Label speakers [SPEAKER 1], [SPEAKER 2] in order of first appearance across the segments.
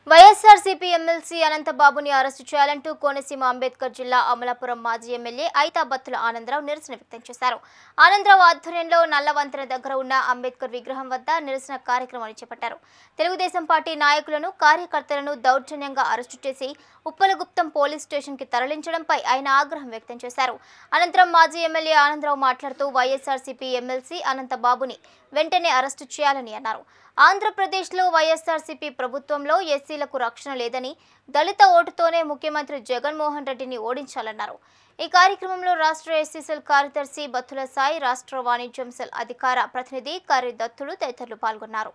[SPEAKER 1] YSRCP MLC అనంతబాబుని arrest చేయాలంటూ కోనసీమ అంబేద్కర్ జిల్లా అమలాపురం మాజీ ఎమ్మెల్యే ఐతాబత్తుల ఆనందరావు నిరసన వ్యక్తం చేశారు ఆనందరావు ఆధ్వర్యంలో నల్లవంతెన దగ్గర ఉన్న అంబేద్కర్ విగ్రహం వద్ద నిరసన కార్యక్రమాన్ని చేపట్టారు తెలుగుదేశం పార్టీ నాయకులను కార్యకర్తలను దౌర్జన్యంగా అరెస్టు చేసి ఉప్పలగుప్తం పోలీస్ స్టేషన్కి తరలించడంపై ఆయన ఆగ్రహం వ్యక్తం చేశారు అనంతరం మాజీ ఎమ్మెల్యే ఆనందరావు మాట్లాడుతూ వైఎస్ఆర్సీపీ ఎమ్మెల్సీ అనంతబాబుని వెంటనే అరెస్టు చేయాలని అన్నారు ఆంధ్రప్రదేశ్లో వైఎస్ఆర్సీపీ ప్రభుత్వంలో ఎస్సీలకు రక్షణ లేదని దళిత ఓటుతోనే ముఖ్యమంత్రి జగన్మోహన్ రెడ్డిని ఓడించాలన్నారు ఈ కార్యక్రమంలో రాష్ట్ర ఎస్సీ సెల్ కార్యదర్శి బత్తుల సాయి రాష్ట్ర వాణిజ్యం సెల్ అధికార ప్రతినిధి కర్రి దత్తులు తదితరులు పాల్గొన్నారు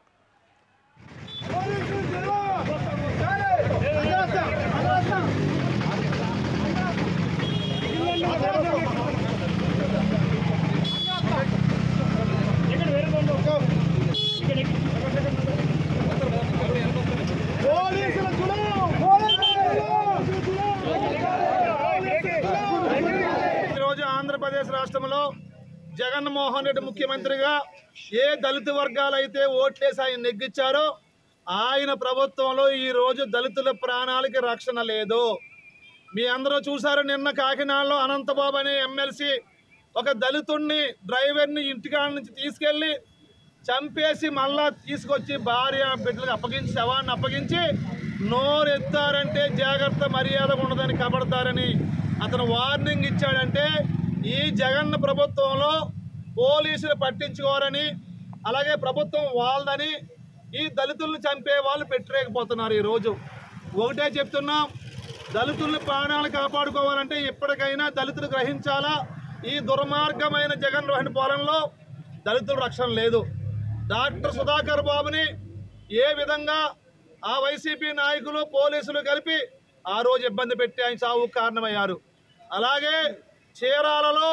[SPEAKER 2] ఈరోజు ఆంధ్రప్రదేశ్ రాష్ట్రంలో జగన్మోహన్ రెడ్డి ముఖ్యమంత్రిగా ఏ దళిత వర్గాలు అయితే ఓట్లేసి ఆయన నెగ్గించారో ఆయన ప్రభుత్వంలో ఈ రోజు దళితుల ప్రాణాలకి రక్షణ లేదు మీ అందరూ చూసారు నిన్న కాకినాడలో అనంతబాబు అనే ఎమ్మెల్సీ ఒక దళితుడిని డ్రైవర్ని ఇంటికాడ నుంచి తీసుకెళ్ళి చంపేసి మళ్ళా తీసుకొచ్చి భార్య బిడ్డలకు అప్పగించి శవాన్ని అప్పగించి నోరు ఎత్తారంటే జాగ్రత్త మర్యాద ఉండదని కబడతారని అతను వార్నింగ్ ఇచ్చాడంటే ఈ జగన్ ప్రభుత్వంలో పోలీసులు పట్టించుకోరని అలాగే ప్రభుత్వం వాళ్ళదని ఈ దళితులను చంపే వాళ్ళు పెట్టలేకపోతున్నారు ఈరోజు ఒకటే చెప్తున్నాం దళితుల ప్రాణాలు కాపాడుకోవాలంటే ఎప్పటికైనా దళితులు గ్రహించాలా ఈ దుర్మార్గమైన జగన్ రోహన్ పాలనలో దళితుల రక్షణ లేదు డాక్టర్ సుధాకర్ బాబుని ఏ విధంగా ఆ వైసీపీ నాయకులు పోలీసులు కలిపి ఆ రోజు ఇబ్బంది పెట్టి ఆయన చావుకు కారణమయ్యారు అలాగే చీరాలలో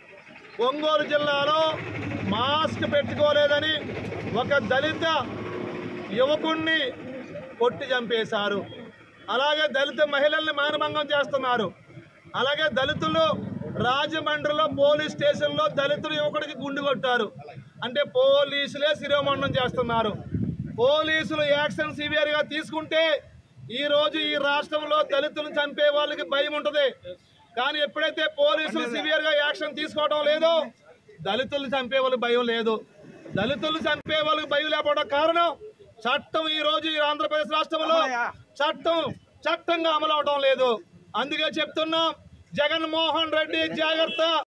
[SPEAKER 2] ఒంగోలు జిల్లాలో మాస్క్ పెట్టుకోలేదని ఒక దళిత యువకుణ్ణి కొట్టి చంపేశారు అలాగే దళిత మహిళల్ని మానభంగం చేస్తున్నారు అలాగే దళితులు రాజమండ్రిలో పోలీస్ స్టేషన్లో దళితులు యువకుడికి గుండు కొట్టారు అంటే పోలీసులే శిరోమండం చేస్తున్నారు పోలీసులు యాక్షన్ సివియర్గా తీసుకుంటే ఈ రోజు ఈ రాష్ట్రంలో దళితులను చంపే వాళ్ళకి భయం ఉంటుంది కానీ ఎప్పుడైతే పోలీసులు సివియర్గా యాక్షన్ తీసుకోవడం లేదో దళితులు చంపే వాళ్ళకి భయం లేదు దళితులు చంపే వాళ్ళకి భయం లేకపోవడం కారణం చట్టం ఈ రోజు ఈ ఆంధ్రప్రదేశ్ రాష్ట్రంలో చట్టం చట్టంగా అమలు అవడం లేదు అందుకే చెప్తున్నాం జగన్మోహన్ రెడ్డి జాగ్రత్త